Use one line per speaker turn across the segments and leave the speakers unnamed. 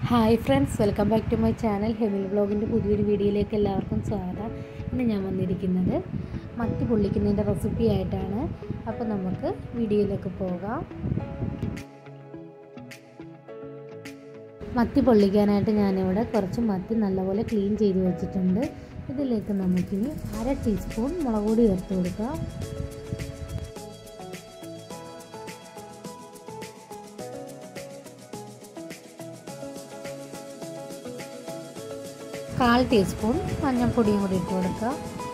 hi friends welcome back to my channel ഹെമിൽ ബ്ലോഗിൻ്റെ പുതിയൊരു വീഡിയോയിലേക്ക് എല്ലാവർക്കും സ്വാഗതം ഇന്ന് ഞാൻ വന്നിരിക്കുന്നത് മത്തി പൊള്ളിക്കുന്നതിൻ്റെ റെസിപ്പി ആയിട്ടാണ് അപ്പോൾ നമുക്ക് വീഡിയോയിലേക്ക് പോകാം മത്തി പൊള്ളിക്കാനായിട്ട് ഞാനിവിടെ കുറച്ച് മത്തി നല്ലപോലെ ക്ലീൻ ചെയ്ത് വെച്ചിട്ടുണ്ട് ഇതിലേക്ക് നമുക്കിനി അര ടീസ്പൂൺ മുളക് പൊടി ചേർത്ത് കൊടുക്കാം കാൽ ടീസ്പൂൺ മഞ്ഞൾപ്പൊടിയും കൂടി ഇട്ട് കൊടുക്കുക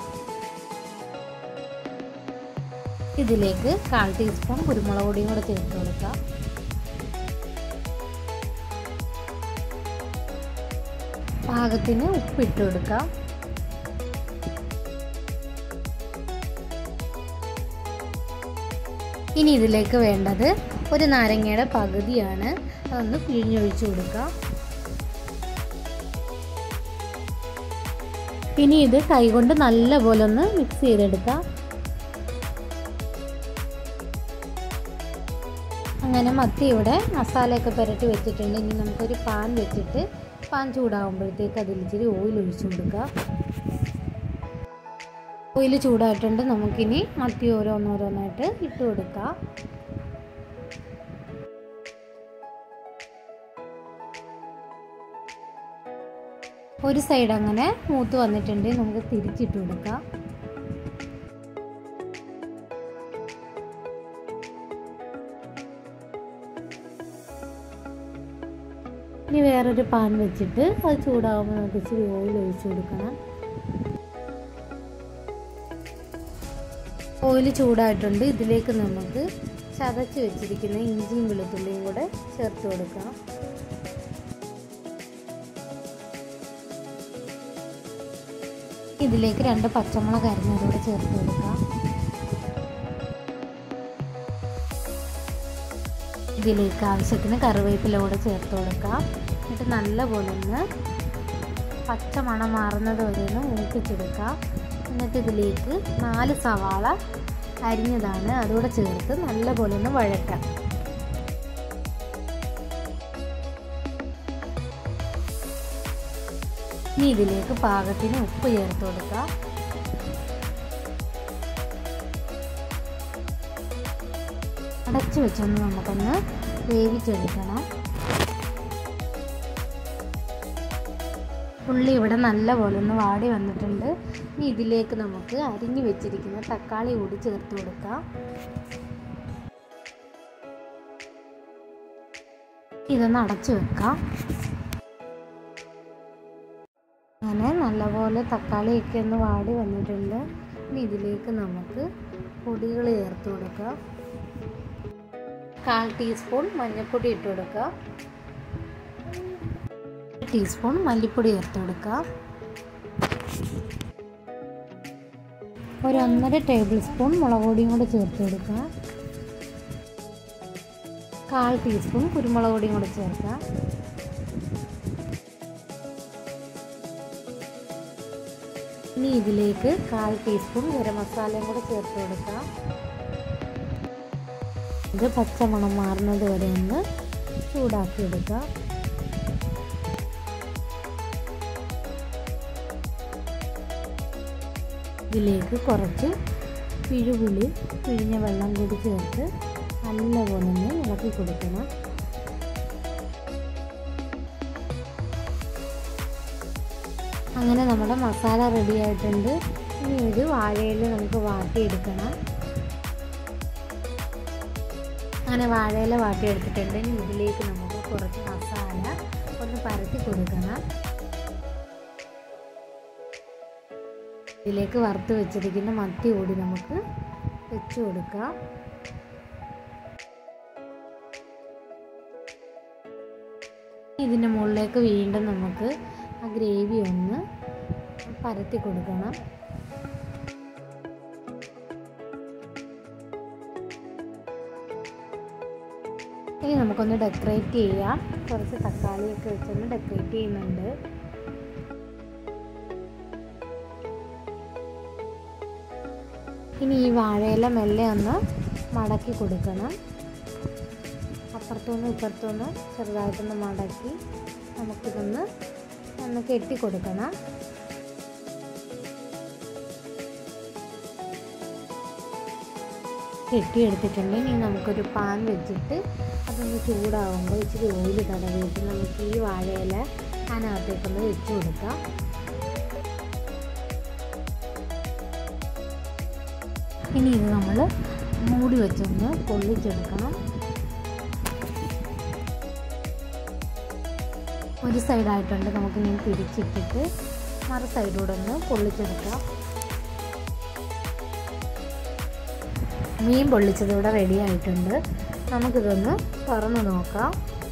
ഇതിലേക്ക് കാൽ ടീസ്പൂൺ കുരുമുളക് പൊടിയും കൂടെ ചേർത്ത് കൊടുക്കുക പാകത്തിന് ഉപ്പിട്ട് കൊടുക്കുക ഇനി ഇതിലേക്ക് വേണ്ടത് ഒരു നാരങ്ങയുടെ പകുതിയാണ് അതൊന്ന് പിഴിഞ്ഞൊഴിച്ച് കൊടുക്കുക ഇനി ഇത് കൈകൊണ്ട് നല്ലപോലെ ഒന്ന് മിക്സ് ചെയ്തെടുക്കാം അങ്ങനെ മത്തി ഇവിടെ മസാലയൊക്കെ പുരട്ടി വെച്ചിട്ടുണ്ട് ഇനി നമുക്കൊരു പാൻ വെച്ചിട്ട് പാൻ ചൂടാകുമ്പോഴത്തേക്ക് അതിൽ ഇച്ചിരി ഓയിൽ ഒഴിച്ചു കൊടുക്കുക ഓയിൽ ചൂടായിട്ടുണ്ട് നമുക്കിനി മത്തി ഓരോന്നോരോന്നായിട്ട് ഇട്ട് കൊടുക്കാം ഒരു സൈഡ് അങ്ങനെ മൂത്ത് വന്നിട്ടുണ്ട് നമുക്ക് തിരിച്ചിട്ട് കൊടുക്കാം ഇനി വേറൊരു പാൻ വെച്ചിട്ട് അത് ചൂടാകുമ്പോൾ നമുക്ക് ഇച്ചിരി ഓയിൽ ഒഴിച്ചു കൊടുക്കണം ഓയിൽ ചൂടായിട്ടുണ്ട് ഇതിലേക്ക് നമുക്ക് ചതച്ച് വെച്ചിരിക്കുന്ന ഇഞ്ചിയും വെളുത്തുള്ളിയും കൂടെ ചേർത്ത് കൊടുക്കാം ഇതിലേക്ക് രണ്ട് പച്ചമുളക് അരിഞ്ഞതോടെ ചേർത്ത് കൊടുക്കാം ഇതിലേക്ക് ആവശ്യത്തിന് കറിവേപ്പില കൂടെ ചേർത്ത് കൊടുക്കാം എന്നിട്ട് നല്ലപോലെ ഒന്ന് പച്ച മണം മാറുന്നത് വരെ ഒന്ന് മൂപ്പിച്ചെടുക്കാം എന്നിട്ട് ഇതിലേക്ക് നാല് സവാള അരിഞ്ഞതാണ് അതുകൂടെ ചേർത്ത് നല്ലപോലെ ഒന്ന് വഴറ്റാം ഇനി ഇതിലേക്ക് പാകത്തിന് ഉപ്പ് ചേർത്ത് കൊടുക്കാം അടച്ചു വെച്ചൊന്ന് നമുക്കൊന്ന് വേവിച്ചെടുക്കണം ഉള്ളി ഇവിടെ നല്ലപോലെ ഒന്ന് വാടി വന്നിട്ടുണ്ട് ഇനി ഇതിലേക്ക് നമുക്ക് അരിഞ്ഞു വെച്ചിരിക്കുന്ന തക്കാളി കൂടി ചേർത്ത് കൊടുക്കാം ഇതൊന്ന് അടച്ചു വെക്കാം അങ്ങനെ നല്ലപോലെ തക്കാളിയൊക്കെ ഒന്ന് വാടി വന്നിട്ടുണ്ട് ഇനി ഇതിലേക്ക് നമുക്ക് പൊടികൾ ചേർത്ത് കൊടുക്കാം കാൽ ടീസ്പൂൺ മഞ്ഞൾപ്പൊടി ഇട്ട് കൊടുക്കുക ടീസ്പൂൺ മല്ലിപ്പൊടി ചേർത്ത് കൊടുക്കുക ഒരു ഒന്നര ടേബിൾ സ്പൂൺ മുളക് പൊടിയും കൂടെ ചേർത്ത് കൊടുക്കുക കാൽ ടീസ്പൂൺ കുരുമുളക് പൊടിയും കൂടെ ചേർക്കുക ഇനി ഇതിലേക്ക് കാൽ ടീസ്പൂൺ ഗരം മസാലയും കൂടെ ചേർത്ത് കൊടുക്കാം ഇത് പച്ചമണം മാറുന്നത് വരെ ഒന്ന് ചൂടാക്കി എടുക്കാം ഇതിലേക്ക് കുറച്ച് പിഴുപുളി പിഴിഞ്ഞ വെള്ളം കൂടി ചേർത്ത് നല്ലപോലെ ഒന്ന് ഇളക്കി കൊടുക്കണം അങ്ങനെ നമ്മുടെ മസാല റെഡി ആയിട്ടുണ്ട് ഇനി ഒരു വാഴയിൽ നമുക്ക് വാട്ടിയെടുക്കണം അങ്ങനെ വാഴയില വാട്ടിയെടുത്തിട്ടുണ്ട് ഇനി ഇതിലേക്ക് നമുക്ക് കുറച്ച് മസാല ഒന്ന് പരത്തി കൊടുക്കണം ഇതിലേക്ക് വറുത്ത് വെച്ചിരിക്കുന്ന മത്തി കൂടി നമുക്ക് വെച്ച് കൊടുക്കാം ഇതിൻ്റെ മുകളിലേക്ക് വീണ്ടും നമുക്ക് ആ ഗ്രേവി ഒന്ന് പരത്തി കൊടുക്കണം ഇനി നമുക്കൊന്ന് ഡെക്കറേറ്റ് ചെയ്യാം കുറച്ച് തക്കാളിയൊക്കെ വെച്ചൊന്ന് ഡെക്കറേറ്റ് ചെയ്യുന്നുണ്ട് ഇനി ഈ വാഴയില മെല്ലെ ഒന്ന് മടക്കി കൊടുക്കണം അപ്പുറത്തുനിന്ന് ഇപ്പുറത്തുനിന്ന് ചെറുതായിട്ടൊന്ന് മടക്കി നമുക്കിതൊന്ന് ഒന്ന് കെട്ടി കൊടുക്കണം കെട്ടിയെടുത്തിട്ടുണ്ട് ഇനി നമുക്കൊരു പാൻ വെച്ചിട്ട് അതൊന്ന് ചൂടാവുമ്പോൾ ഇച്ചിരി ഓയിൽ തടവിയിട്ട് നമുക്ക് ഈ വാഴയില അതിനകത്തേക്കൊന്ന് വെച്ച് കൊടുക്കാം ഇനി ഇത് നമ്മൾ മൂടി വെച്ചൊന്ന് പൊള്ളിച്ചെടുക്കണം ഒരു സൈഡായിട്ടുണ്ട് നമുക്കിനി തിരിച്ചിട്ടിട്ട് മറു സൈഡൂടെ ഒന്ന് പൊള്ളിച്ചെടുക്കാം മീൻ പൊള്ളിച്ചത് ഇവിടെ റെഡി ആയിട്ടുണ്ട് നമുക്കിതൊന്ന് തുറന്ന് നോക്കാം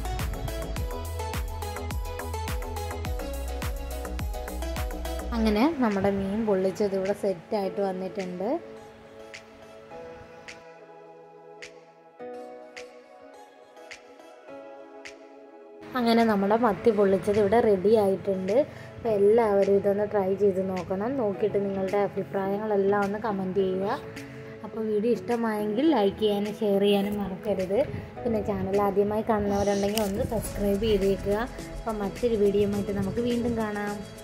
അങ്ങനെ നമ്മുടെ മീൻ പൊള്ളിച്ചത് ഇവിടെ സെറ്റായിട്ട് വന്നിട്ടുണ്ട് അങ്ങനെ നമ്മുടെ മത്തി പൊള്ളിച്ചത് ഇവിടെ റെഡി ആയിട്ടുണ്ട് അപ്പോൾ എല്ലാവരും ഇതൊന്ന് ട്രൈ ചെയ്ത് നോക്കണം നോക്കിയിട്ട് നിങ്ങളുടെ അഭിപ്രായങ്ങളെല്ലാം ഒന്ന് കമൻറ്റ് ചെയ്യുക അപ്പോൾ വീഡിയോ ഇഷ്ടമായെങ്കിൽ ലൈക്ക് ചെയ്യാനും ഷെയർ ചെയ്യാനും മറക്കരുത് പിന്നെ ചാനൽ ആദ്യമായി കാണുന്നവരുണ്ടെങ്കിൽ ഒന്ന് സബ്സ്ക്രൈബ് ചെയ്തേക്കുക അപ്പോൾ മറ്റൊരു വീഡിയോയുമായിട്ട് നമുക്ക് വീണ്ടും കാണാം